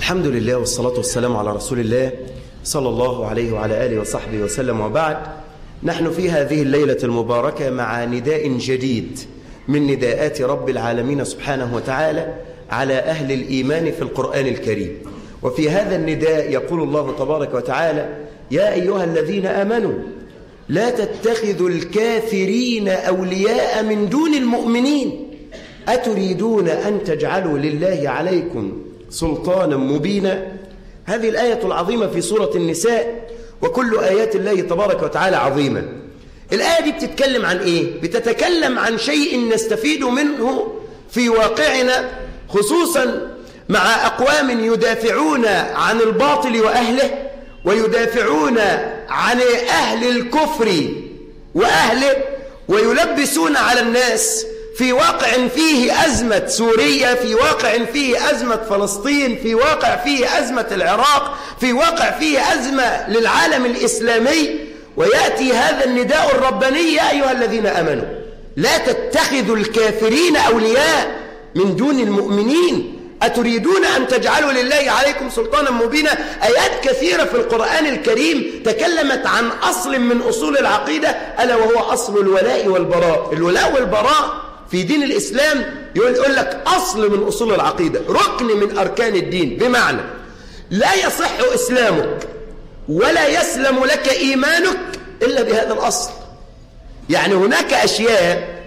الحمد لله والصلاة والسلام على رسول الله صلى الله عليه وعلى آله وصحبه وسلم وبعد نحن في هذه الليلة المباركة مع نداء جديد من نداءات رب العالمين سبحانه وتعالى على أهل الإيمان في القرآن الكريم وفي هذا النداء يقول الله تبارك وتعالى يا أيها الذين آمنوا لا تتخذوا الكافرين أولياء من دون المؤمنين أتريدون أن تجعلوا لله عليكم سلطانا مبينا هذه الآية العظيمة في سورة النساء وكل آيات الله تبارك وتعالى عظيمة الآية دي بتتكلم عن إيه؟ بتتكلم عن شيء نستفيد منه في واقعنا خصوصا مع أقوام يدافعون عن الباطل وأهله ويدافعون عن أهل الكفر وأهله ويلبسون على الناس في واقع فيه أزمة سوريا في واقع فيه أزمة فلسطين في واقع فيه أزمة العراق في واقع فيه أزمة للعالم الإسلامي ويأتي هذا النداء الرباني يا أيها الذين أمنوا لا تتخذوا الكافرين أولياء من دون المؤمنين أتريدون أن تجعلوا لله عليكم سلطانا مبينا آيات كثيرة في القرآن الكريم تكلمت عن أصل من أصول العقيدة ألا وهو أصل الولاء والبراء الولاء والبراء في دين الإسلام يقول, يقول لك أصل من أصول العقيدة ركن من أركان الدين بمعنى لا يصح إسلامك ولا يسلم لك إيمانك إلا بهذا الأصل يعني هناك أشياء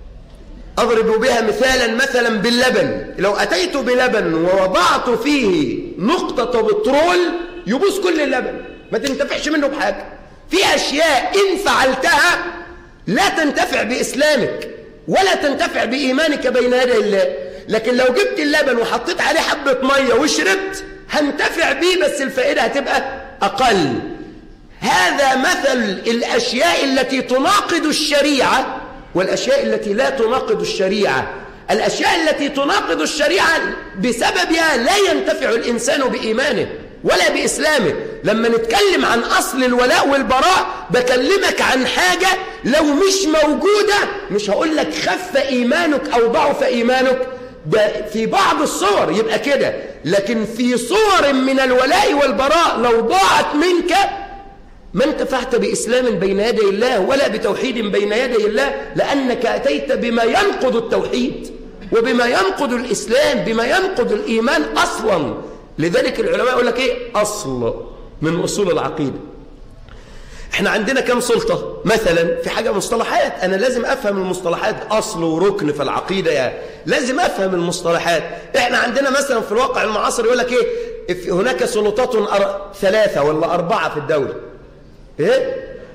أضرب بها مثالا مثلا باللبن لو أتيت بلبن ووضعت فيه نقطة بترول يبوظ كل اللبن ما تنتفعش منه بحاجة في أشياء إن فعلتها لا تنتفع بإسلامك ولا تنتفع بإيمانك بين يدي الله لكن لو جبت اللبن وحطيت عليه حبة مية وشربت هنتفع بيه بس الفائدة هتبقى أقل هذا مثل الأشياء التي تناقض الشريعة والأشياء التي لا تناقض الشريعة الأشياء التي تناقض الشريعة بسببها لا ينتفع الإنسان بإيمانه ولا بإسلامه لما نتكلم عن أصل الولاء والبراء بكلمك عن حاجة لو مش موجودة مش هقول لك خف إيمانك أو ضعف إيمانك ده في بعض الصور يبقى كده لكن في صور من الولاء والبراء لو ضاعت منك ما انتفعت بإسلام بين يدي الله ولا بتوحيد بين يدي الله لأنك أتيت بما ينقض التوحيد وبما ينقض الإسلام بما ينقض الإيمان أصلا لذلك العلماء يقول لك إيه أصل من أصول العقيدة احنا عندنا كم سلطة مثلا في حاجة مصطلحات أنا لازم أفهم المصطلحات أصل وركن في العقيدة يعني لازم أفهم المصطلحات احنا عندنا مثلا في الواقع المعاصر يقول لك إيه هناك سلطات أر... ثلاثة ولا أربعة في الدولة إيه؟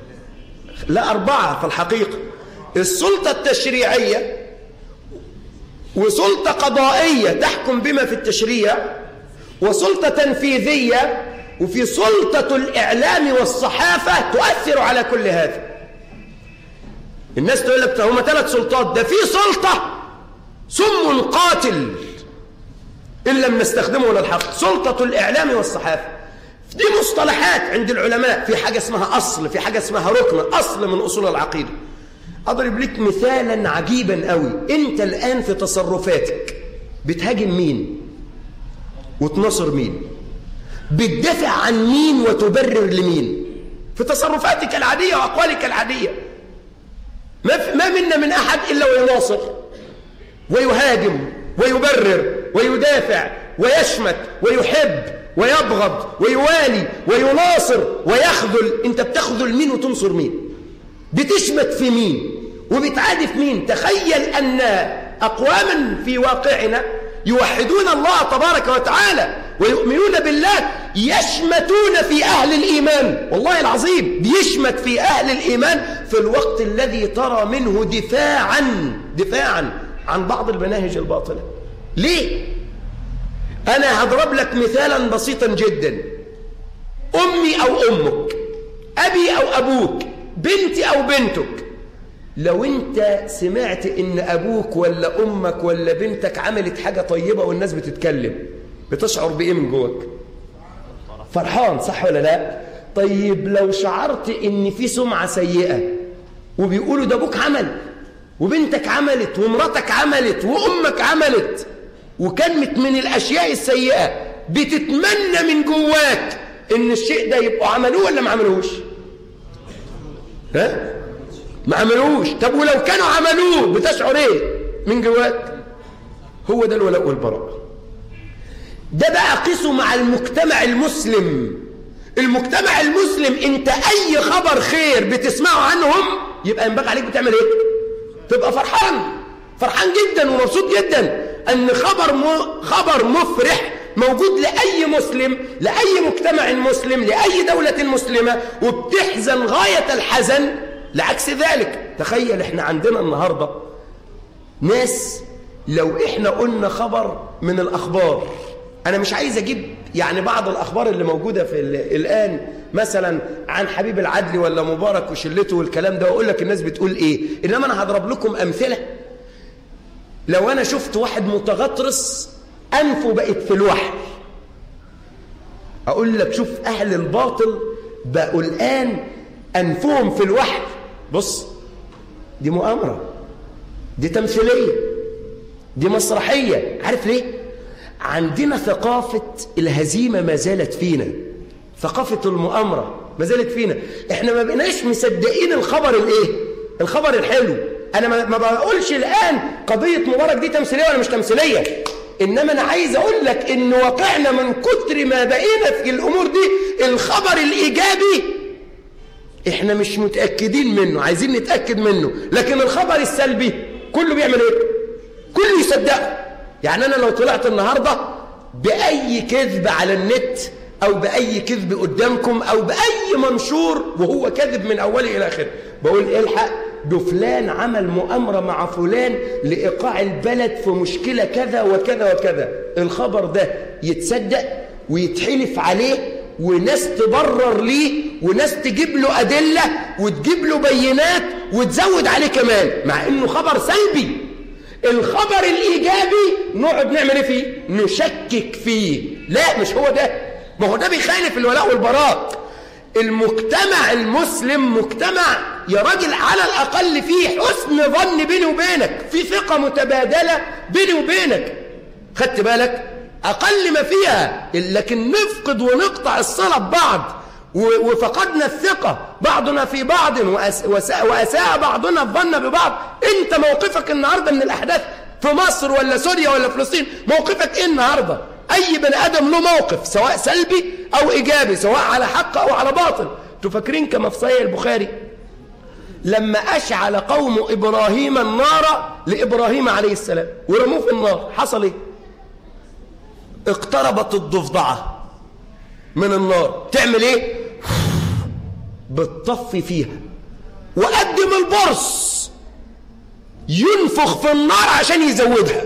لا أربعة في الحقيقة السلطة التشريعية وسلطة قضائية تحكم بما في التشريع وسلطة تنفيذية وفي سلطة الإعلام والصحافة تؤثر على كل هذا الناس تقول لك هما ثلاث سلطات ده في سلطة سم قاتل إن لم نستخدمه للحق سلطة الإعلام والصحافة دي مصطلحات عند العلماء في حاجة اسمها أصل في حاجة اسمها ركن أصل من أصول العقيدة أضرب لك مثالا عجيبا قوي أنت الآن في تصرفاتك بتهاجم مين وتنصر مين بتدافع عن مين وتبرر لمين في تصرفاتك العادية وأقوالك العادية ما, ما منا من أحد إلا ويناصر ويهاجم ويبرر ويدافع ويشمت ويحب ويبغض ويوالي ويناصر ويخذل انت بتخذل مين وتنصر مين بتشمت في مين وبتعادي في مين تخيل أن أقواما في واقعنا يوحدون الله تبارك وتعالى ويؤمنون بالله يشمتون في أهل الإيمان والله العظيم بيشمت في أهل الإيمان في الوقت الذي ترى منه دفاعا دفاعا عن بعض المناهج الباطلة ليه؟ أنا هضرب لك مثالا بسيطا جدا أمي أو أمك أبي أو أبوك بنتي أو بنتك لو أنت سمعت إن أبوك ولا أمك ولا بنتك عملت حاجة طيبة والناس بتتكلم بتشعر بإيه من جواك فرحان صح ولا لا طيب لو شعرت إن في سمعة سيئة وبيقولوا ده أبوك عمل وبنتك عملت ومراتك عملت وأمك عملت وكانت من الأشياء السيئة بتتمنى من جواك ان الشيء ده يبقوا عملوه ولا ما عملوش ها ما عملوش طب ولو كانوا عملوه بتشعر ايه من جواك هو ده الولاء والبراء ده بقى قيسه مع المجتمع المسلم المجتمع المسلم انت اي خبر خير بتسمعه عنهم يبقى ينبغي عليك بتعمل ايه تبقى فرحان فرحان جدا ومبسوط جدا ان خبر م... خبر مفرح موجود لأي مسلم لأي مجتمع مسلم لأي دولة مسلمة وبتحزن غاية الحزن لعكس ذلك تخيل احنا عندنا النهاردة ناس لو احنا قلنا خبر من الأخبار أنا مش عايز أجيب يعني بعض الأخبار اللي موجودة في الآن مثلا عن حبيب العدل ولا مبارك وشلته والكلام ده وأقول لك الناس بتقول إيه إنما أنا هضرب لكم أمثلة لو أنا شفت واحد متغطرس أنفه بقت في الوحل أقول لك شوف أهل الباطل بقوا الآن أنفهم في الوحل بص دي مؤامرة دي تمثيلية دي مسرحية عارف ليه؟ عندنا ثقافة الهزيمة ما زالت فينا ثقافة المؤامرة ما زالت فينا احنا ما بقناش مصدقين الخبر الايه الخبر الحلو انا ما بقولش الان قضية مبارك دي تمثيلية ولا مش تمثيلية انما انا عايز اقول لك ان واقعنا من كتر ما بقينا في الامور دي الخبر الايجابي احنا مش متأكدين منه عايزين نتأكد منه لكن الخبر السلبي كله بيعمل ايه كله يصدقه يعني انا لو طلعت النهاردة باي كذب على النت او باي كذب قدامكم او باي منشور وهو كذب من اوله الى اخره بقول الحق ده فلان عمل مؤامرة مع فلان لإيقاع البلد في مشكلة كذا وكذا وكذا الخبر ده يتصدق ويتحلف عليه وناس تبرر ليه وناس تجيب له أدلة وتجيب له بينات وتزود عليه كمان مع إنه خبر سلبي الخبر الإيجابي نقعد نعمل إيه فيه نشكك فيه لا مش هو ده ما هو ده بيخالف الولاء والبراء المجتمع المسلم مجتمع يا راجل على الأقل فيه حسن ظن بيني وبينك في ثقة متبادلة بيني وبينك خدت بالك أقل ما فيها لكن نفقد ونقطع الصلة ببعض وفقدنا الثقة بعضنا في بعض وأساء بعضنا الظن ببعض أنت موقفك النهاردة من الأحداث في مصر ولا سوريا ولا فلسطين موقفك إيه النهاردة أي بني آدم له موقف سواء سلبي أو إيجابي سواء على حق أو على باطل تفكرين كما في صحيح البخاري لما أشعل قوم إبراهيم النار لإبراهيم عليه السلام ورموه في النار حصل إيه اقتربت الضفدعة من النار تعمل إيه بتطفي فيها وقدم البرص ينفخ في النار عشان يزودها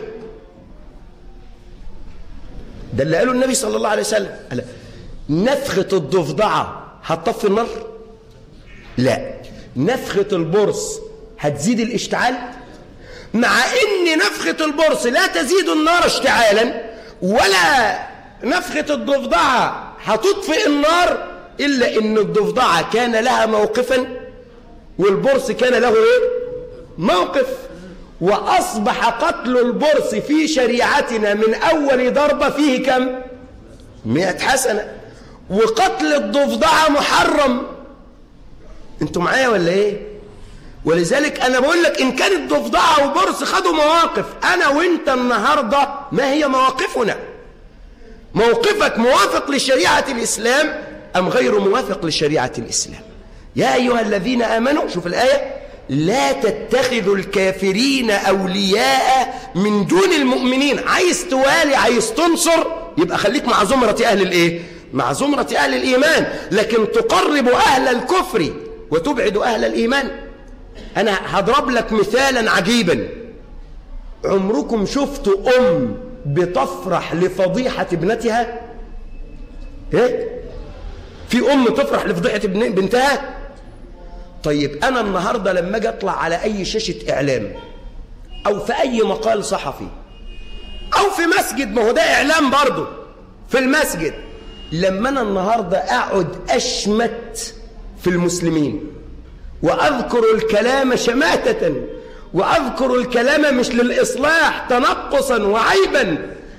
ده اللي قاله النبي صلى الله عليه وسلم قال نفخة الضفدعة هتطفي النار لا نفخة البرص هتزيد الاشتعال مع ان نفخة البرص لا تزيد النار اشتعالا ولا نفخة الضفدعة هتطفئ النار إلا ان الضفدعة كان لها موقفا والبرص كان له ايه موقف وأصبح قتل البرص في شريعتنا من أول ضربة فيه كم مئة حسنة وقتل الضفدعة محرم انتوا معايا ولا ايه ولذلك انا بقول لك ان كانت ضفدعة وبرص خدوا مواقف انا وانت النهاردة ما هي مواقفنا موقفك موافق لشريعة الاسلام ام غير موافق لشريعة الاسلام يا ايها الذين امنوا شوف الايه لا تتخذوا الكافرين أولياء من دون المؤمنين عايز توالي عايز تنصر يبقى خليك مع زمرة أهل الإيه؟ مع زمرة أهل الإيمان لكن تقرب أهل الكفر وتبعد أهل الإيمان أنا هضرب لك مثالا عجيبا عمركم شفتوا أم بتفرح لفضيحة ابنتها إيه؟ في أم تفرح لفضيحة بنتها طيب أنا النهاردة لما أجي أطلع على أي شاشة إعلام أو في أي مقال صحفي أو في مسجد ما هو ده إعلام برضه في المسجد لما أنا النهاردة أقعد أشمت في المسلمين وأذكر الكلام شماتة وأذكر الكلام مش للإصلاح تنقصا وعيبا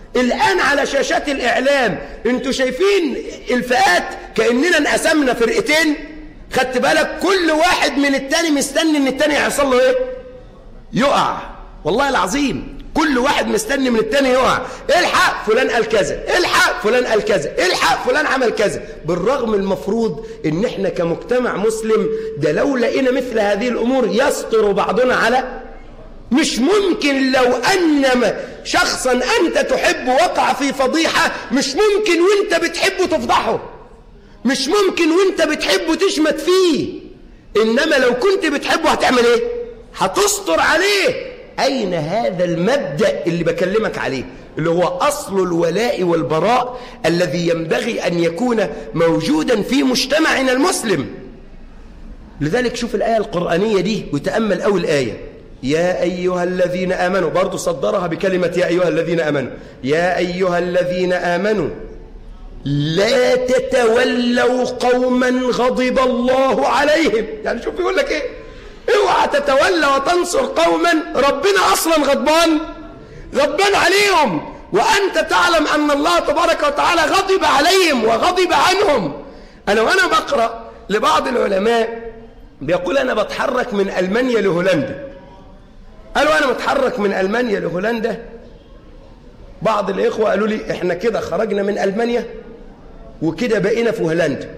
الآن على شاشات الإعلام انتوا شايفين الفئات كأننا انقسمنا فرقتين خدت بالك كل واحد من التاني مستني ان التاني يحصل له ايه يقع والله العظيم كل واحد مستني من التاني يقع الحق فلان قال كذا الحق فلان قال كذا الحق فلان عمل كذا بالرغم المفروض ان احنا كمجتمع مسلم ده لو لقينا مثل هذه الامور يسطر بعضنا على مش ممكن لو أن شخصا أنت تحب وقع في فضيحة مش ممكن وانت بتحبه تفضحه مش ممكن وانت بتحبه تشمت فيه إنما لو كنت بتحبه هتعمل ايه هتستر عليه أين هذا المبدأ اللي بكلمك عليه اللي هو أصل الولاء والبراء الذي ينبغي أن يكون موجودا في مجتمعنا المسلم لذلك شوف الآية القرآنية دي وتأمل أول آية يا أيها الذين آمنوا برضو صدرها بكلمة يا أيها الذين آمنوا يا أيها الذين آمنوا لا تتولوا قوما غضب الله عليهم يعني شوف يقول لك ايه اوعى تتولى وتنصر قوما ربنا اصلا غضبان غضبان عليهم وانت تعلم ان الله تبارك وتعالى غضب عليهم وغضب عنهم انا وانا بقرا لبعض العلماء بيقول انا بتحرك من المانيا لهولندا قالوا انا متحرك من المانيا لهولندا بعض الاخوه قالوا لي احنا كده خرجنا من المانيا وكده بقينا في هولندا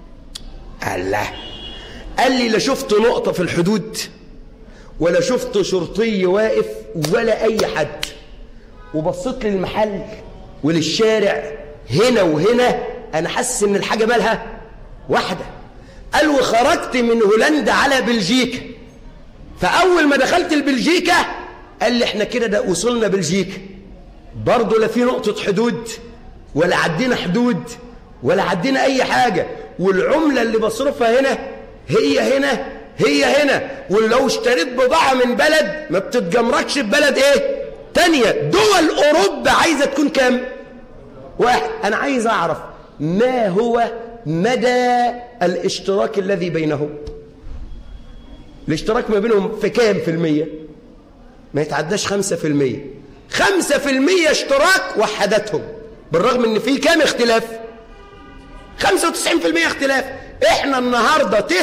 الله قال لي لا شفت نقطة في الحدود ولا شفت شرطي واقف ولا أي حد وبصيت للمحل وللشارع هنا وهنا أنا حاسس إن الحاجة مالها واحدة قال وخرجت من هولندا على بلجيكا فأول ما دخلت البلجيكا قال لي احنا كده ده وصلنا بلجيكا برضه لا في نقطة حدود ولا عدينا حدود ولا عدينا أي حاجة والعملة اللي بصرفها هنا هي هنا هي هنا ولو اشتريت بضاعة من بلد ما بتتجمركش ببلد ايه تانية دول أوروبا عايزة تكون كام واحد أنا عايز أعرف ما هو مدى الاشتراك الذي بينهم الاشتراك ما بينهم في كام في المية ما يتعداش خمسة في المية خمسة في المية اشتراك وحدتهم بالرغم ان في كام اختلاف 95% اختلاف احنا النهاردة 99%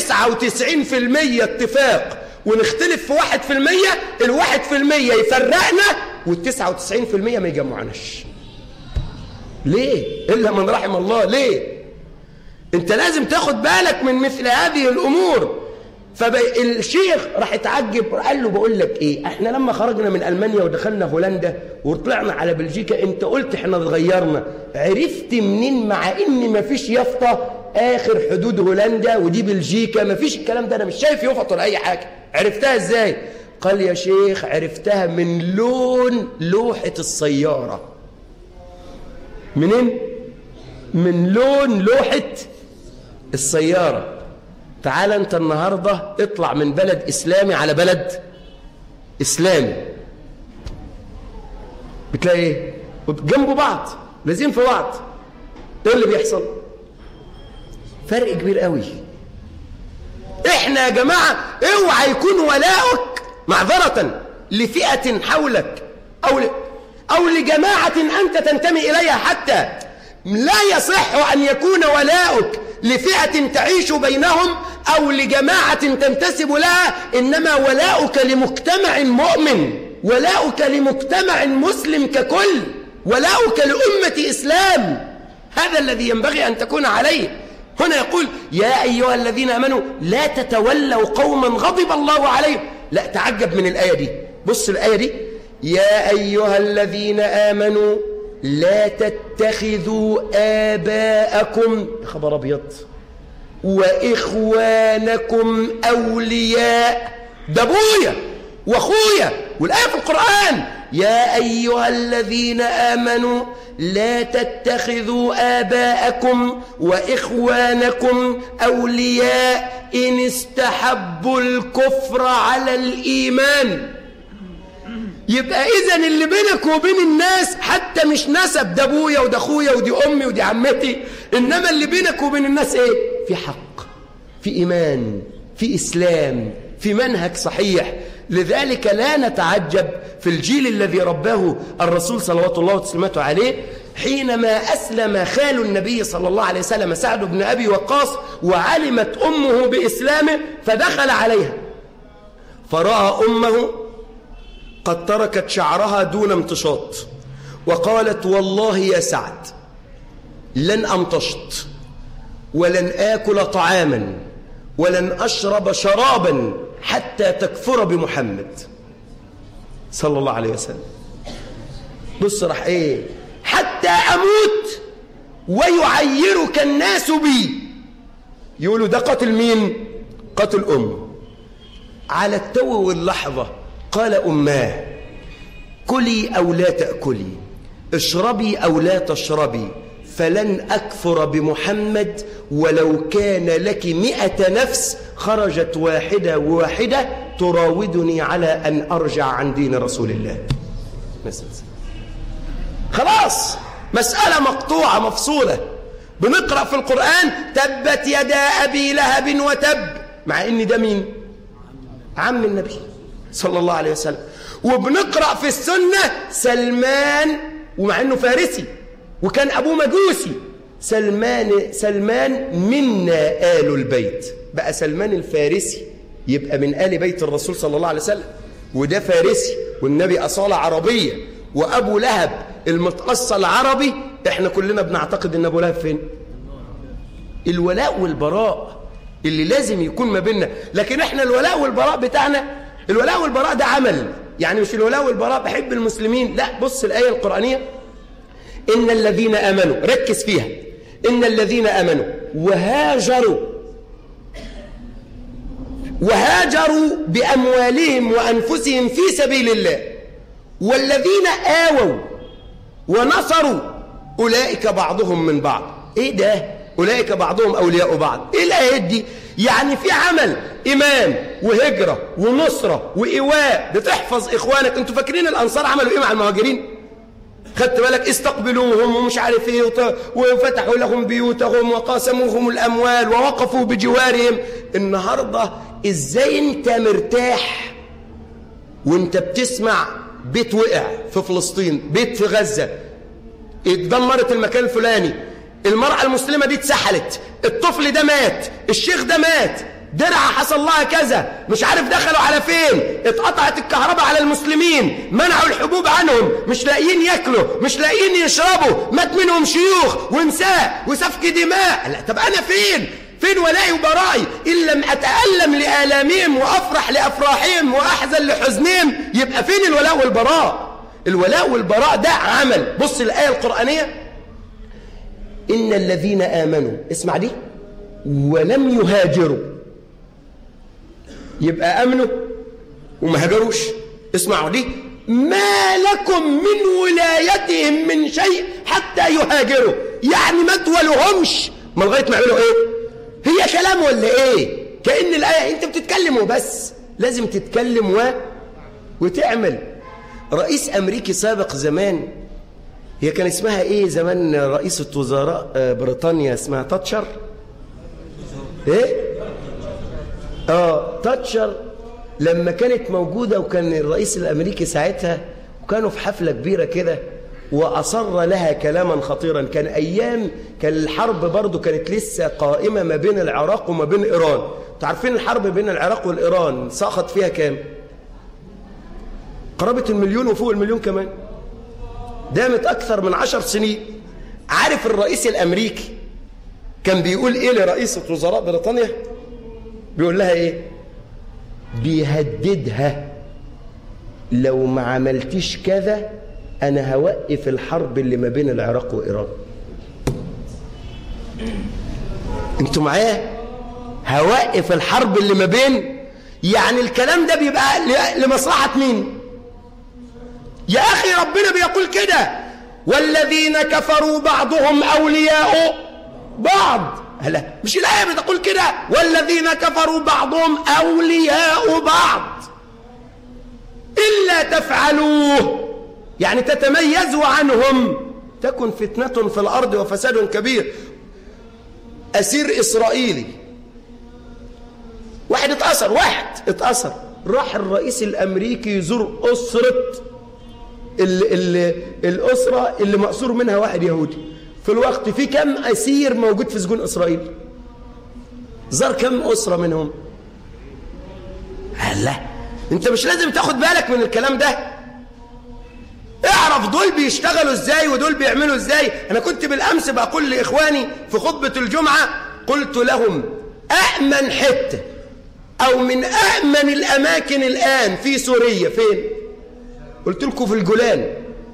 اتفاق ونختلف في 1% الواحد في المية يفرقنا والتسعة وتسعين في المية ما يجمعناش ليه؟ إلا من رحم الله ليه؟ انت لازم تاخد بالك من مثل هذه الأمور فالشيخ راح يتعجب قال له بقول لك ايه احنا لما خرجنا من المانيا ودخلنا هولندا وطلعنا على بلجيكا انت قلت احنا اتغيرنا عرفت منين مع ان مفيش يافطه اخر حدود هولندا ودي بلجيكا مفيش الكلام ده انا مش شايف يفط ولا اي حاجه عرفتها ازاي قال يا شيخ عرفتها من لون لوحه السياره منين من لون لوحه السياره تعال انت النهاردة اطلع من بلد اسلامي على بلد اسلامي بتلاقي ايه جنب بعض لازم في بعض ايه اللي بيحصل فرق كبير قوي احنا يا جماعة اوعى يكون ولاؤك معذرة لفئة حولك او ل... او لجماعة انت تنتمي اليها حتى لا يصح ان يكون ولاؤك لفئة تعيش بينهم أو لجماعة تنتسب لها إنما ولاؤك لمجتمع مؤمن ولاؤك لمجتمع مسلم ككل ولاؤك لأمة إسلام هذا الذي ينبغي أن تكون عليه هنا يقول يا أيها الذين أمنوا لا تتولوا قوما غضب الله عليهم لا تعجب من الآية دي بص الآية دي يا أيها الذين آمنوا لا تتخذوا آباءكم خبر أبيض وإخوانكم أولياء ده أبويا وأخويا والآية في القرآن يا أيها الذين آمنوا لا تتخذوا آباءكم وإخوانكم أولياء إن استحبوا الكفر على الإيمان يبقى إذا اللي بينك وبين الناس حتى مش نسب ده أبويا وده أخويا ودي أمي ودي عمتي إنما اللي بينك وبين الناس إيه؟ في حق في إيمان في إسلام في منهج صحيح لذلك لا نتعجب في الجيل الذي رباه الرسول صلوات الله وتسليماته عليه حينما أسلم خال النبي صلى الله عليه وسلم سعد بن أبي وقاص وعلمت أمه بإسلامه فدخل عليها فرأى أمه قد تركت شعرها دون امتشاط وقالت والله يا سعد لن أمتشط ولن آكل طعاما ولن أشرب شرابا حتى تكفر بمحمد صلى الله عليه وسلم بص راح ايه حتى أموت ويعيرك الناس بي يقولوا ده قتل مين قتل أمه على التو واللحظة قال أماه كلي أو لا تأكلي اشربي أو لا تشربي فلن أكفر بمحمد ولو كان لك مئة نفس خرجت واحدة واحدة تراودني على أن أرجع عن دين رسول الله خلاص مسألة مقطوعة مفصولة بنقرأ في القرآن تبت يدا أبي لهب وتب مع إن ده مين عم النبي صلى الله عليه وسلم وبنقرأ في السنة سلمان ومع إنه فارسي وكان أبوه مجوسي سلمان سلمان منا آل البيت بقى سلمان الفارسي يبقى من آل بيت الرسول صلى الله عليه وسلم وده فارسي والنبي أصالة عربية وأبو لهب المتأصل عربي احنا كلنا بنعتقد ان أبو لهب فين الولاء والبراء اللي لازم يكون ما بيننا لكن احنا الولاء والبراء بتاعنا الولاء والبراء ده عمل يعني مش الولاء والبراء بحب المسلمين لا بص الآية القرآنية إن الذين آمنوا ركز فيها إن الذين آمنوا وهاجروا وهاجروا بأموالهم وأنفسهم في سبيل الله والذين آووا ونصروا أولئك بعضهم من بعض إيه ده؟ أولئك بعضهم أولياء بعض إيه الآيات دي؟ يعني في عمل إيمان وهجرة ونصرة وإيواء بتحفظ إخوانك أنتوا فاكرين الأنصار عملوا إيه مع المهاجرين؟ خدت بالك استقبلوهم ومش عارف ايه وفتحوا لهم بيوتهم وقاسموهم الاموال ووقفوا بجوارهم النهارده ازاي انت مرتاح وانت بتسمع بيت وقع في فلسطين بيت في غزه اتدمرت المكان الفلاني المرأة المسلمة دي اتسحلت الطفل ده مات الشيخ ده مات درعة حصل لها كذا مش عارف دخلوا على فين اتقطعت الكهرباء على المسلمين منعوا الحبوب عنهم مش لاقيين ياكلوا مش لاقيين يشربوا مات منهم شيوخ ونساء وسفك دماء لا طب انا فين فين ولائي وبرائي إن لم أتألم لآلامهم وأفرح لأفراحهم وأحزن لحزنهم يبقى فين الولاء والبراء الولاء والبراء ده عمل بص الآية القرآنية إن الذين آمنوا اسمع دي ولم يهاجروا يبقى أمنوا وما هاجروش اسمعوا دي ما لكم من ولايتهم من شيء حتى يهاجروا يعني ما تولوهمش ما لغايه ما يعملوا ايه هي كلام ولا ايه كأن الآية انت بتتكلم وبس لازم تتكلم و... وتعمل رئيس أمريكي سابق زمان هي كان اسمها ايه زمان رئيسة وزراء بريطانيا اسمها تاتشر ايه اه تاتشر لما كانت موجودة وكان الرئيس الأمريكي ساعتها وكانوا في حفلة كبيرة كده وأصر لها كلاما خطيرا كان أيام كان الحرب برضو كانت لسه قائمة ما بين العراق وما بين إيران تعرفين الحرب بين العراق والإيران سقط فيها كام قرابة المليون وفوق المليون كمان دامت أكثر من عشر سنين عارف الرئيس الأمريكي كان بيقول إيه لرئيسة وزراء بريطانيا بيقول لها إيه بيهددها لو ما عملتيش كذا أنا هوقف الحرب اللي ما بين العراق وإيران انتوا معايا هوقف الحرب اللي ما بين يعني الكلام ده بيبقى لمصلحة مين يا أخي ربنا بيقول كده والذين كفروا بعضهم أولياء بعض هلا مش الآية بتقول كده والذين كفروا بعضهم أولياء بعض إلا تفعلوه يعني تتميزوا عنهم تكن فتنة في الأرض وفساد كبير أسير إسرائيلي واحد اتأثر واحد اتأثر راح الرئيس الأمريكي يزور أسرة ال ال الأسرة اللي مأسور منها واحد يهودي في الوقت في كم أسير موجود في سجون إسرائيل زار كم أسرة منهم الله انت مش لازم تاخد بالك من الكلام ده اعرف دول بيشتغلوا ازاي ودول بيعملوا ازاي انا كنت بالامس بقول لاخواني في خطبة الجمعة قلت لهم أأمن حتة أو من أأمن الأماكن الآن في سوريا فين قلت لكم في الجولان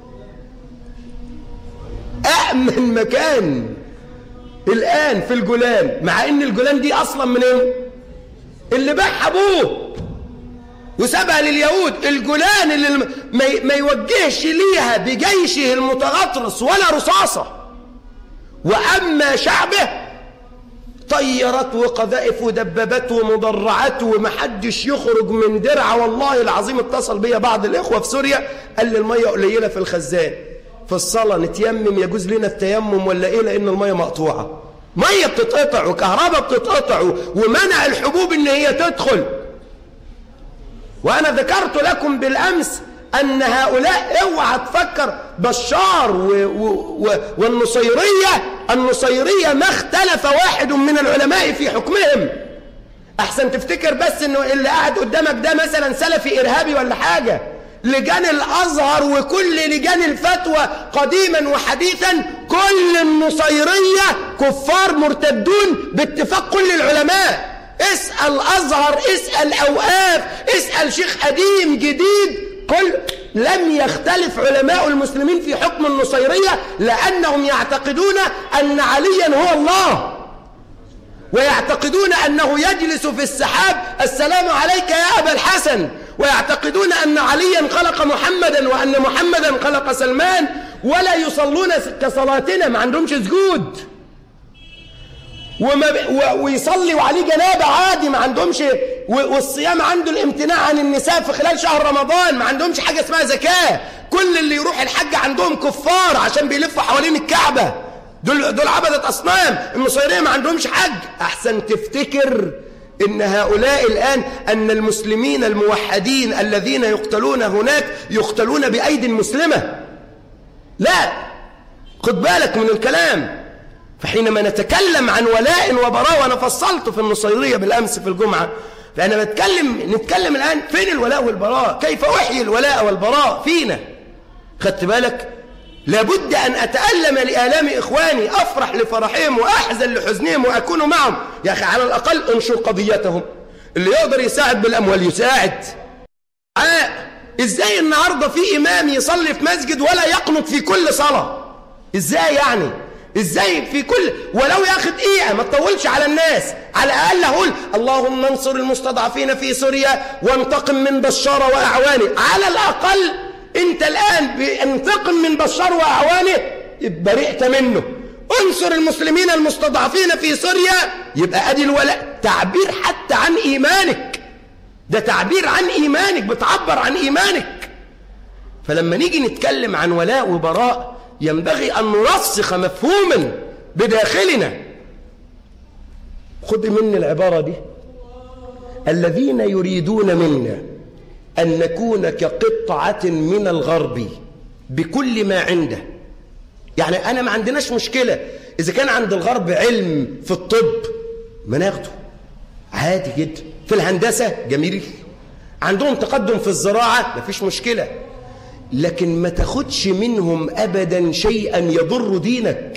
أأمن مكان الآن في الجولان مع إن الجولان دي أصلا من إيه اللي باع أبوه وسابها لليهود الجولان اللي ما يوجهش ليها بجيشه المتغطرس ولا رصاصة وأما شعبه طيرت وقذائف ودبابات ومضرعات ومحدش يخرج من درع والله العظيم اتصل بيا بعض الإخوة في سوريا قال لي المية قليلة في الخزان في الصلاة نتيمم يجوز لنا التيمم ولا إيه لأن المية مقطوعة مية بتتقطع وكهرباء بتتقطع ومنع الحبوب إن هي تدخل وأنا ذكرت لكم بالأمس أن هؤلاء اوعى تفكر بشار و و و والنصيرية النصيرية ما اختلف واحد من العلماء في حكمهم أحسن تفتكر بس أنه اللي قاعد قدامك ده مثلا سلفي إرهابي ولا حاجة لجان الأزهر وكل لجان الفتوى قديما وحديثا كل النصيرية كفار مرتدون باتفاق كل العلماء اسأل أزهر اسأل أوقاف اسأل شيخ قديم جديد كل لم يختلف علماء المسلمين في حكم النصيرية لأنهم يعتقدون أن عليا هو الله ويعتقدون أنه يجلس في السحاب السلام عليك يا أبا الحسن ويعتقدون أن عليا خلق محمدا وأن محمدا خلق سلمان ولا يصلون كصلاتنا ما عندهمش سجود وما ويصلي وعليه جنابة عادي ما عندهمش والصيام عنده الامتناع عن النساء في خلال شهر رمضان ما عندهمش حاجة اسمها زكاة كل اللي يروح الحج عندهم كفار عشان بيلفوا حوالين الكعبة دول, دول عبدة أصنام النصيرية ما عندهمش حج أحسن تفتكر إن هؤلاء الآن أن المسلمين الموحدين الذين يقتلون هناك يقتلون بأيدي مسلمة لا خد بالك من الكلام فحينما نتكلم عن ولاء وبراء وأنا فصلت في النصيرية بالأمس في الجمعة فأنا بتكلم نتكلم الآن فين الولاء والبراء كيف أحيي الولاء والبراء فينا خدت بالك لابد أن أتألم لآلام إخواني أفرح لفرحهم وأحزن لحزنهم وأكون معهم يا أخي على الأقل انشر قضيتهم اللي يقدر يساعد بالأموال يساعد آه. إزاي النهاردة في إمام يصلي في مسجد ولا يقنط في كل صلاة إزاي يعني ازاي في كل ولو ياخد دقيقه ما تطولش على الناس على الاقل اقول اللهم انصر المستضعفين في سوريا وانتقم من بشار واعوانه على الاقل انت الان بانتقم من بشار واعوانه برئت منه انصر المسلمين المستضعفين في سوريا يبقى ادي الولاء تعبير حتى عن ايمانك ده تعبير عن ايمانك بتعبر عن ايمانك فلما نيجي نتكلم عن ولاء وبراء ينبغي أن نرسخ مفهوما بداخلنا خذ مني العبارة دي الذين يريدون منا أن نكون كقطعة من الغرب بكل ما عنده يعني أنا ما عندناش مشكلة إذا كان عند الغرب علم في الطب ما ناخده عادي جدا في الهندسة جميل عندهم تقدم في الزراعة ما فيش مشكلة لكن ما تاخدش منهم أبدا شيئا يضر دينك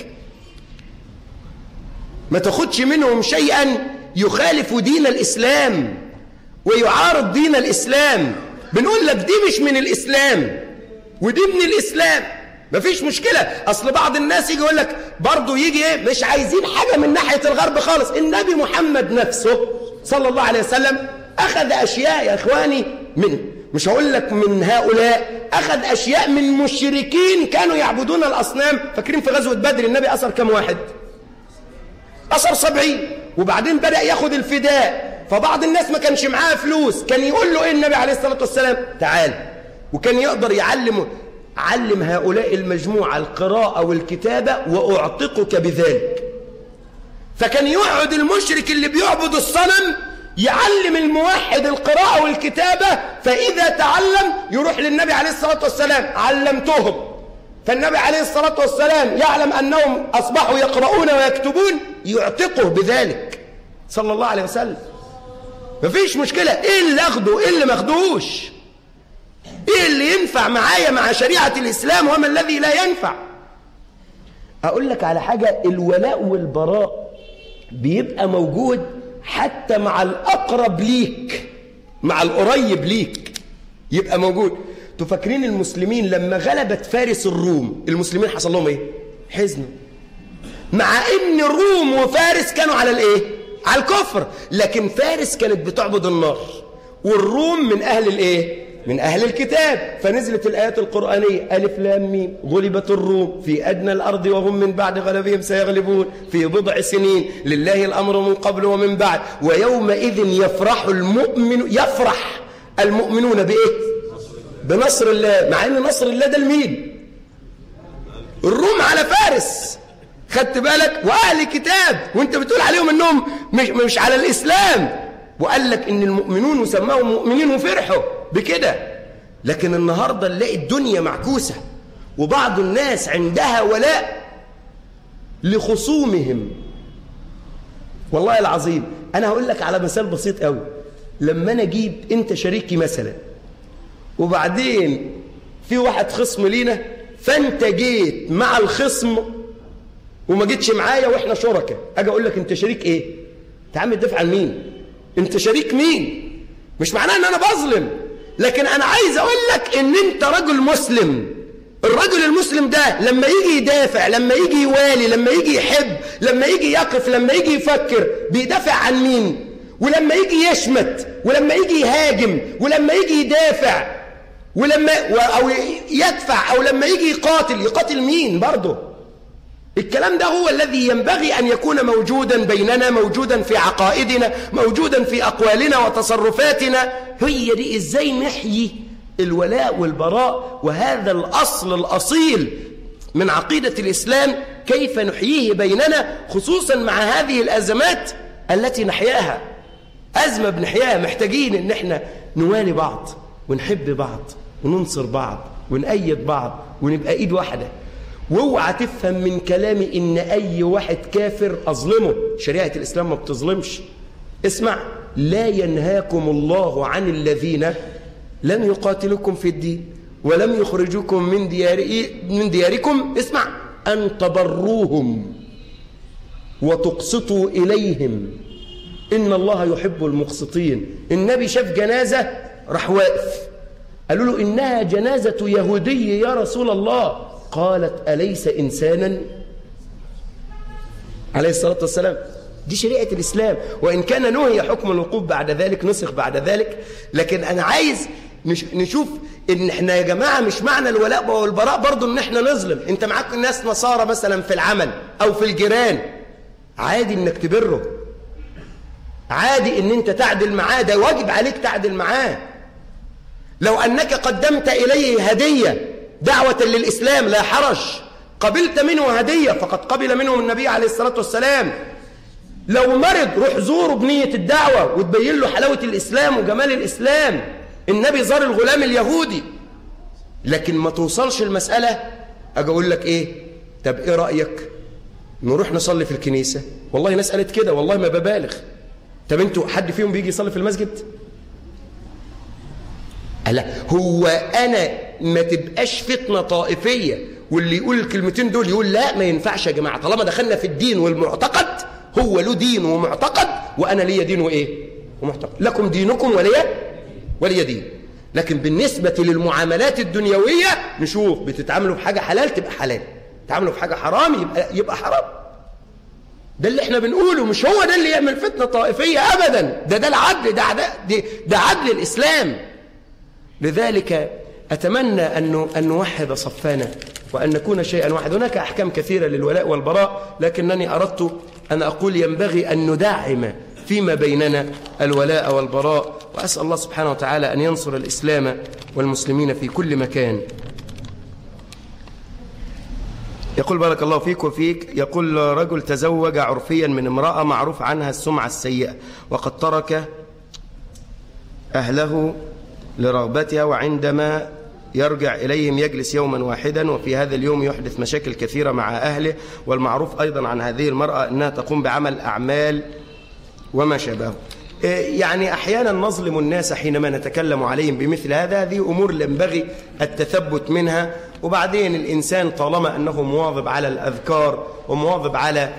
ما تاخدش منهم شيئا يخالف دين الإسلام ويعارض دين الإسلام بنقول لك دي مش من الإسلام ودي من الإسلام مفيش مشكلة أصل بعض الناس يجي يقول لك برضه يجي إيه مش عايزين حاجة من ناحية الغرب خالص النبي محمد نفسه صلى الله عليه وسلم أخذ أشياء يا إخواني من مش هقول لك من هؤلاء أخذ أشياء من مشركين كانوا يعبدون الأصنام فاكرين في غزوة بدر النبي أثر كم واحد أثر سبعين وبعدين بدأ ياخد الفداء فبعض الناس ما كانش معاه فلوس كان يقول له إيه النبي عليه الصلاة والسلام تعال وكان يقدر يعلم علم هؤلاء المجموعة القراءة والكتابة وأعتقك بذلك فكان يقعد المشرك اللي بيعبد الصنم يعلم الموحد القراءة والكتابة فإذا تعلم يروح للنبي عليه الصلاة والسلام علمتهم فالنبي عليه الصلاة والسلام يعلم أنهم أصبحوا يقرؤون ويكتبون يعتقه بذلك صلى الله عليه وسلم مفيش مشكلة إيه اللي أخده إيه اللي ما أخدوش إيه اللي ينفع معايا مع شريعة الإسلام وما الذي لا ينفع أقول لك على حاجة الولاء والبراء بيبقى موجود حتى مع الأقرب ليك مع القريب ليك يبقى موجود تفكرين المسلمين لما غلبت فارس الروم المسلمين حصل لهم ايه حزنوا مع ان الروم وفارس كانوا على الايه على الكفر لكن فارس كانت بتعبد النار والروم من اهل الايه من أهل الكتاب فنزلت الآيات القرآنية ألف لام ميم غلبت الروم في أدنى الأرض وهم من بعد غلبهم سيغلبون في بضع سنين لله الأمر من قبل ومن بعد ويومئذ يفرح المؤمن يفرح المؤمنون بإيه بنصر الله مع أن نصر الله ده لمين الروم على فارس خدت بالك وأهل كتاب وانت بتقول عليهم أنهم مش, مش على الإسلام وقال لك ان المؤمنون وسماهم مؤمنين وفرحوا بكده لكن النهاردة نلاقي الدنيا معكوسة وبعض الناس عندها ولاء لخصومهم والله العظيم أنا هقول لك على مثال بسيط قوي لما أنا أجيب أنت شريكي مثلا وبعدين في واحد خصم لينا فأنت جيت مع الخصم وما جيتش معايا وإحنا شركاء أجي أقول لك أنت شريك إيه؟ تعمل تدافع عن مين؟ أنت شريك مين؟ مش معناه أن أنا بظلم لكن أنا عايز أقول لك أن أنت رجل مسلم الرجل المسلم ده لما يجي يدافع لما يجي يوالي لما يجي يحب لما يجي يقف لما يجي يفكر بيدافع عن مين ولما يجي يشمت ولما يجي يهاجم ولما يجي يدافع ولما أو يدفع أو لما يجي يقاتل يقاتل مين برضه الكلام ده هو الذي ينبغي أن يكون موجودا بيننا موجودا في عقائدنا موجودا في أقوالنا وتصرفاتنا هي دي إزاي نحيي الولاء والبراء وهذا الأصل الأصيل من عقيدة الإسلام كيف نحييه بيننا خصوصا مع هذه الأزمات التي نحياها أزمة بنحياها محتاجين أن احنا نوالي بعض ونحب بعض وننصر بعض ونأيد بعض ونبقى إيد واحدة واوعى تفهم من كلامي ان اي واحد كافر اظلمه شريعه الاسلام ما بتظلمش اسمع لا ينهاكم الله عن الذين لم يقاتلوكم في الدين ولم يخرجوكم من ديار من دياركم اسمع ان تبروهم وتقسطوا اليهم ان الله يحب المقسطين النبي شاف جنازه راح واقف قالوا له انها جنازه يهودي يا رسول الله قالت أليس إنسانا عليه الصلاة والسلام دي شريعة الإسلام وإن كان نهي حكم الوقوف بعد ذلك نسخ بعد ذلك لكن أنا عايز نشوف إن إحنا يا جماعة مش معنى الولاء والبراء برضو إن إحنا نظلم أنت معاك ناس نصارى مثلا في العمل أو في الجيران عادي إنك تبره عادي إن أنت تعدل معاه ده واجب عليك تعدل معاه لو أنك قدمت إليه هدية دعوة للإسلام لا حرج قبلت منه هدية فقد قبل منه النبي عليه الصلاة والسلام لو مرض روح زوره بنية الدعوة وتبين له حلاوة الإسلام وجمال الإسلام النبي زار الغلام اليهودي لكن ما توصلش المسألة أجي أقول لك إيه طب إيه رأيك نروح نصلي في الكنيسة والله ناس قالت كده والله ما ببالغ طب انتوا حد فيهم بيجي يصلي في المسجد لا هو أنا ما تبقاش فتنة طائفية واللي يقول الكلمتين دول يقول لا ما ينفعش يا جماعة طالما دخلنا في الدين والمعتقد هو له دين ومعتقد وأنا ليا دين وإيه ومعتقد لكم دينكم ولي ولي دين لكن بالنسبة للمعاملات الدنيوية نشوف بتتعاملوا بحاجة حلال تبقى حلال تعاملوا بحاجة حرام يبقى, يبقى حرام ده اللي احنا بنقوله مش هو ده اللي يعمل فتنة طائفية أبدا ده ده العدل ده, ده, ده عدل الإسلام لذلك أتمنى أن أن نوحد صفانا وأن نكون شيئا واحد هناك أحكام كثيرة للولاء والبراء لكنني أردت أن أقول ينبغي أن ندعم فيما بيننا الولاء والبراء وأسأل الله سبحانه وتعالى أن ينصر الإسلام والمسلمين في كل مكان يقول بارك الله فيك وفيك يقول رجل تزوج عرفيا من امرأة معروف عنها السمعة السيئة وقد ترك أهله لرغبتها وعندما يرجع إليهم يجلس يوما واحدا وفي هذا اليوم يحدث مشاكل كثيرة مع أهله والمعروف أيضا عن هذه المرأة أنها تقوم بعمل أعمال وما شابهه يعني أحيانا نظلم الناس حينما نتكلم عليهم بمثل هذا هذه أمور ينبغي التثبت منها وبعدين الإنسان طالما أنه مواظب على الأذكار ومواظب على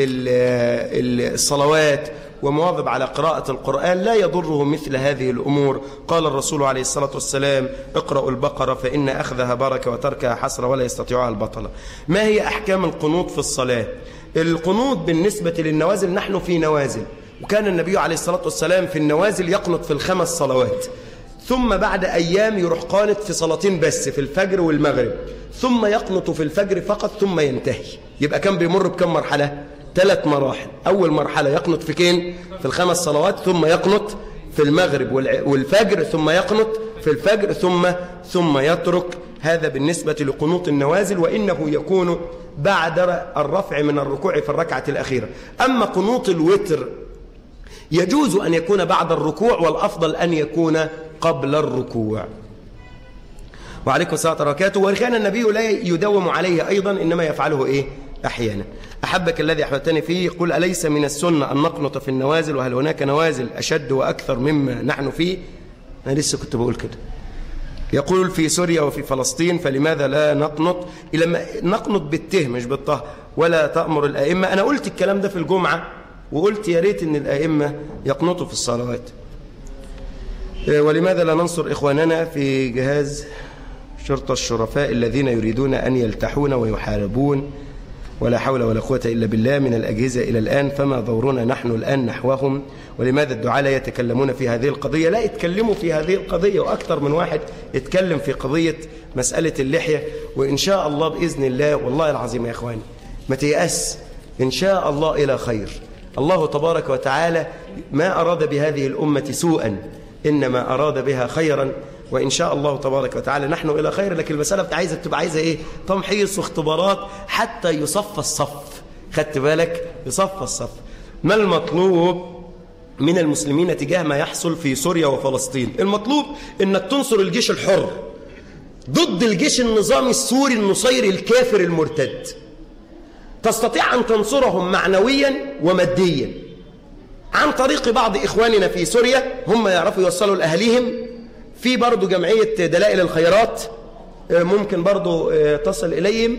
الصلوات ومواظب على قراءة القرآن لا يضره مثل هذه الأمور قال الرسول عليه الصلاة والسلام اقرأوا البقرة فإن أخذها بركة وتركها حسرة ولا يستطيعها البطلة ما هي أحكام القنوط في الصلاة القنوط بالنسبة للنوازل نحن في نوازل وكان النبي عليه الصلاة والسلام في النوازل يقنط في الخمس صلوات ثم بعد أيام يروح قانت في صلاتين بس في الفجر والمغرب ثم يقنط في الفجر فقط ثم ينتهي يبقى كان بيمر بكم مرحلة ثلاث مراحل أول مرحلة يقنط في كين في الخمس صلوات ثم يقنط في المغرب والفجر ثم يقنط في الفجر ثم ثم يترك هذا بالنسبة لقنوط النوازل وإنه يكون بعد الرفع من الركوع في الركعة الأخيرة أما قنوط الوتر يجوز أن يكون بعد الركوع والأفضل أن يكون قبل الركوع وعليكم السلام وبركاته وكان النبي لا يدوم عليه أيضا إنما يفعله إيه أحيانا أحبك الذي أحببتني فيه قل أليس من السنة أن نقنط في النوازل وهل هناك نوازل أشد وأكثر مما نحن فيه أنا لسه كنت بقول كده يقول في سوريا وفي فلسطين فلماذا لا نقنط لما نقنط بالته مش بالطه ولا تأمر الأئمة أنا قلت الكلام ده في الجمعة وقلت يا ريت أن الأئمة يقنطوا في الصلوات ولماذا لا ننصر إخواننا في جهاز شرطة الشرفاء الذين يريدون أن يلتحون ويحاربون ولا حول ولا قوة إلا بالله من الأجهزة إلى الآن فما دورنا نحن الآن نحوهم ولماذا الدعاء لا يتكلمون في هذه القضية لا يتكلموا في هذه القضية وأكثر من واحد يتكلم في قضية مسألة اللحية وإن شاء الله بإذن الله والله العظيم يا إخواني ما تيأس إن شاء الله إلى خير الله تبارك وتعالى ما أراد بهذه الأمة سوءا إنما أراد بها خيرا وإن شاء الله تبارك وتعالى نحن إلى خير لكن المسألة عايزة تبقى عايزة إيه تمحيص واختبارات حتى يصف الصف خدت بالك يصف الصف ما المطلوب من المسلمين تجاه ما يحصل في سوريا وفلسطين المطلوب انك تنصر الجيش الحر ضد الجيش النظامي السوري النصيري الكافر المرتد تستطيع أن تنصرهم معنويا وماديا عن طريق بعض إخواننا في سوريا هم يعرفوا يوصلوا لأهليهم في برضو جمعية دلائل الخيرات ممكن برضو تصل إليهم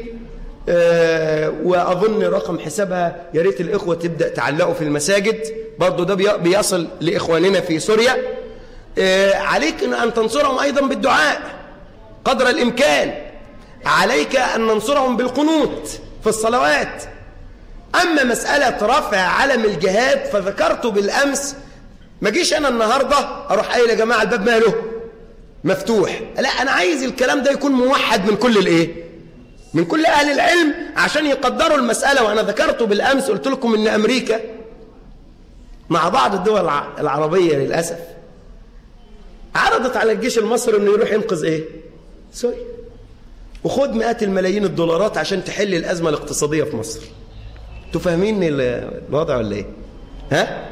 وأظن رقم حسابها يا ريت الإخوة تبدأ تعلقوا في المساجد برضو ده بيصل لإخواننا في سوريا عليك أن تنصرهم أيضا بالدعاء قدر الإمكان عليك أن ننصرهم بالقنوت في الصلوات أما مسألة رفع علم الجهاد فذكرت بالأمس ما جيش أنا النهاردة أروح قايل يا جماعة الباب ماله مفتوح لا أنا عايز الكلام ده يكون موحد من كل الإيه من كل أهل العلم عشان يقدروا المسألة وأنا ذكرت بالأمس قلت لكم إن أمريكا مع بعض الدول العربية للأسف عرضت على الجيش المصري إنه يروح ينقذ إيه سوريا وخد مئات الملايين الدولارات عشان تحل الأزمة الاقتصادية في مصر تفهمين الوضع ولا ايه ها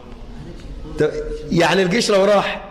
يعني الجيش لو راح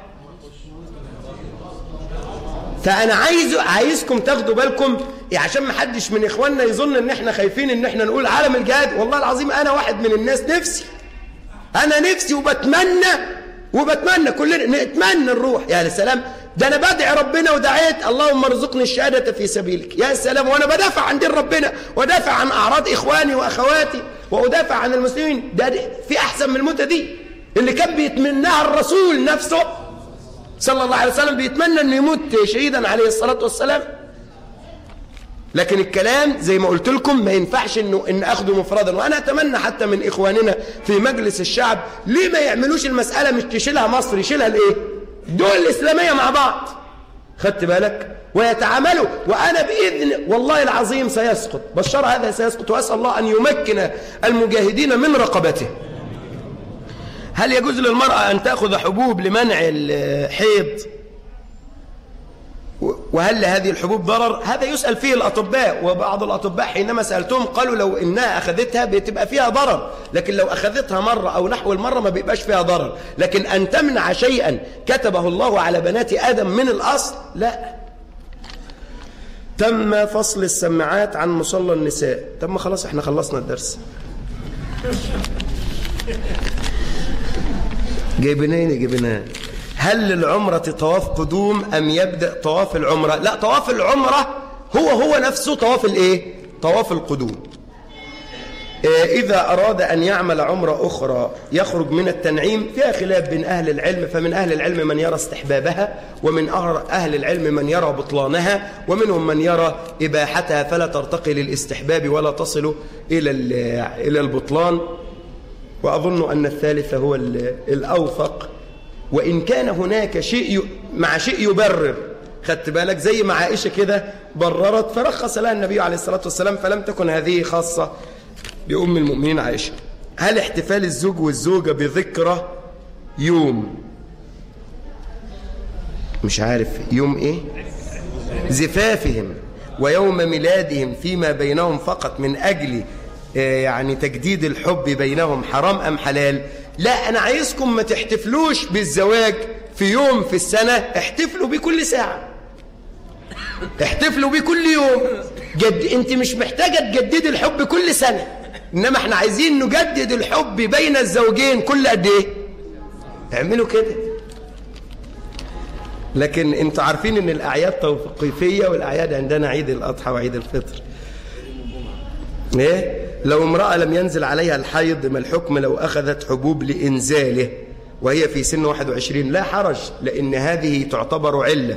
فأنا عايز عايزكم تاخدوا بالكم عشان ما حدش من إخواننا يظن إن إحنا خايفين إن إحنا نقول عالم الجهاد والله العظيم أنا واحد من الناس نفسي أنا نفسي وبتمنى وبتمنى كلنا نتمنى نروح يا سلام ده أنا بدعي ربنا ودعيت اللهم ارزقني الشهادة في سبيلك يا سلام وأنا بدافع عن دين ربنا ودافع عن أعراض إخواني وأخواتي وأدافع عن المسلمين ده في أحسن من المدة دي اللي كان بيتمناها الرسول نفسه صلى الله عليه وسلم بيتمنى أنه يموت شهيدا عليه الصلاة والسلام لكن الكلام زي ما قلت لكم ما ينفعش انه ان اخده مفردا وانا اتمنى حتى من اخواننا في مجلس الشعب ليه ما يعملوش المسألة مش تشيلها مصر يشيلها الايه الدول الاسلامية مع بعض خدت بالك ويتعاملوا وانا باذن والله العظيم سيسقط بشر هذا سيسقط واسال الله ان يمكن المجاهدين من رقبته هل يجوز للمرأة ان تاخذ حبوب لمنع الحيض وهل لهذه الحبوب ضرر هذا يسأل فيه الأطباء وبعض الأطباء حينما سألتهم قالوا لو إنها أخذتها بتبقى فيها ضرر لكن لو أخذتها مرة أو نحو المرة ما بيبقاش فيها ضرر لكن أن تمنع شيئا كتبه الله على بنات آدم من الأصل لا تم فصل السماعات عن مصلى النساء طب ما خلاص احنا خلصنا الدرس جايبينين جايبينها هل للعمرة طواف قدوم أم يبدأ طواف العمرة لا طواف العمرة هو هو نفسه طواف الايه طواف القدوم إذا أراد أن يعمل عمرة أخرى يخرج من التنعيم فيها خلاف بين أهل العلم فمن أهل العلم من يرى استحبابها ومن أهل العلم من يرى بطلانها ومنهم من يرى إباحتها فلا ترتقي للاستحباب ولا تصل إلى إلى البطلان وأظن أن الثالث هو الأوفق وإن كان هناك شيء مع شيء يبرر خدت بالك زي ما عائشة كده بررت فرخص لها النبي عليه الصلاة والسلام فلم تكن هذه خاصة بأم المؤمنين عائشة هل احتفال الزوج والزوجة بذكرى يوم مش عارف يوم ايه زفافهم ويوم ميلادهم فيما بينهم فقط من أجل يعني تجديد الحب بينهم حرام أم حلال لا أنا عايزكم ما تحتفلوش بالزواج في يوم في السنة احتفلوا بكل ساعة احتفلوا بكل يوم جد انت مش محتاجة تجدد الحب كل سنة إنما احنا عايزين نجدد الحب بين الزوجين كل قد ايه اعملوا كده لكن انتوا عارفين ان الاعياد توقيفيه والاعياد عندنا عيد الاضحى وعيد الفطر ايه لو امراه لم ينزل عليها الحيض ما الحكم لو اخذت حبوب لانزاله وهي في سن 21 لا حرج لان هذه تعتبر عله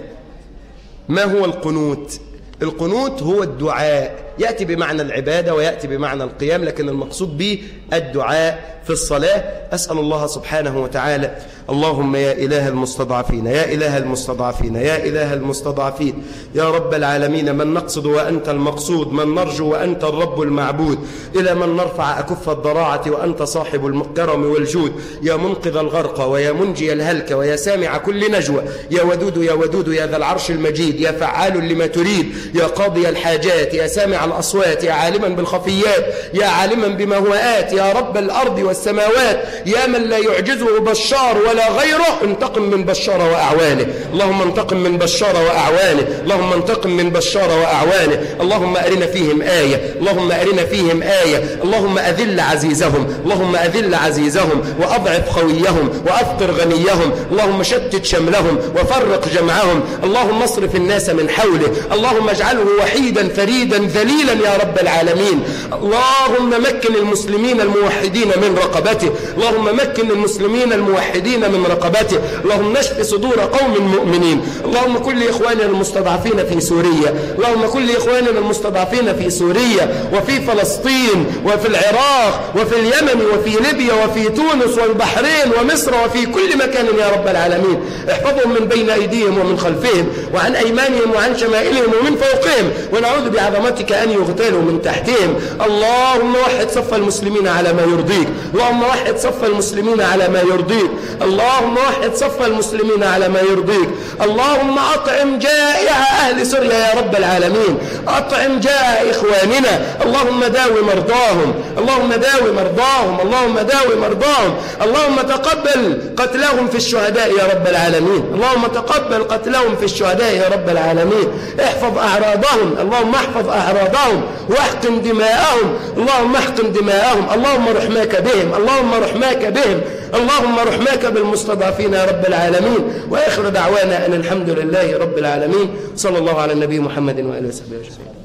ما هو القنوت القنوت هو الدعاء يأتي بمعنى العبادة ويأتي بمعنى القيام لكن المقصود به الدعاء في الصلاة أسأل الله سبحانه وتعالى اللهم يا إله المستضعفين يا إله المستضعفين يا إله المستضعفين يا رب العالمين من نقصد وأنت المقصود من نرجو وأنت الرب المعبود إلى من نرفع أكف الضراعة وأنت صاحب الكرم والجود يا منقذ الغرق ويا منجي الهلك ويا سامع كل نجوى يا ودود يا ودود يا ذا العرش المجيد يا فعال لما تريد يا قاضي الحاجات يا سامع الأصوات يا عالما بالخفيات يا عالما بما هو آت يا رب الأرض والسماوات يا من لا يعجزه بشار ولا غيره انتقم من بشار وأعوانه اللهم انتقم من بشار وأعوانه اللهم انتقم من بشار وأعوانه اللهم أرنا فيهم آية اللهم أرنا فيهم آية اللهم أذل عزيزهم اللهم أذل عزيزهم وأضعف خويهم وأفقر غنيهم اللهم شتت شملهم وفرق جمعهم اللهم اصرف الناس من حوله اللهم اجعله وحيدا فريدا ذليلا يا رب العالمين اللهم مكن المسلمين الموحدين من رقبته اللهم مكن المسلمين الموحدين من رقبته اللهم نشف صدور قوم مؤمنين اللهم كل إخواننا المستضعفين في سوريا اللهم كل إخواننا المستضعفين في سوريا وفي فلسطين وفي العراق وفي اليمن وفي ليبيا وفي تونس والبحرين ومصر وفي كل مكان يا رب العالمين احفظهم من بين أيديهم ومن خلفهم وعن أيمانهم وعن شمائلهم ومن فوقهم ونعوذ بعظمتك أن يغتالوا من تحتهم اللهم وحد صف المسلمين على ما يرضيك اللهم وحد صف المسلمين على ما يرضيك اللهم وحد صف المسلمين على ما يرضيك اللهم أطعم جائع أهل سوريا يا رب العالمين أطعم جائع إخواننا اللهم داوي مرضاهم اللهم داوي مرضاهم اللهم داوي مرضاهم اللهم تقبل قتلهم في الشهداء يا رب العالمين اللهم تقبل قتلهم في الشهداء يا رب العالمين احفظ أعراضهم اللهم احفظ أعراضهم واحقن دماءهم اللهم احقن دماءهم اللهم رحماك بهم اللهم رحماك بهم اللهم رحماك بالمستضعفين يا رب العالمين وآخر دعوانا أن الحمد لله رب العالمين صلى الله على النبي محمد وآله وصحبه وسلم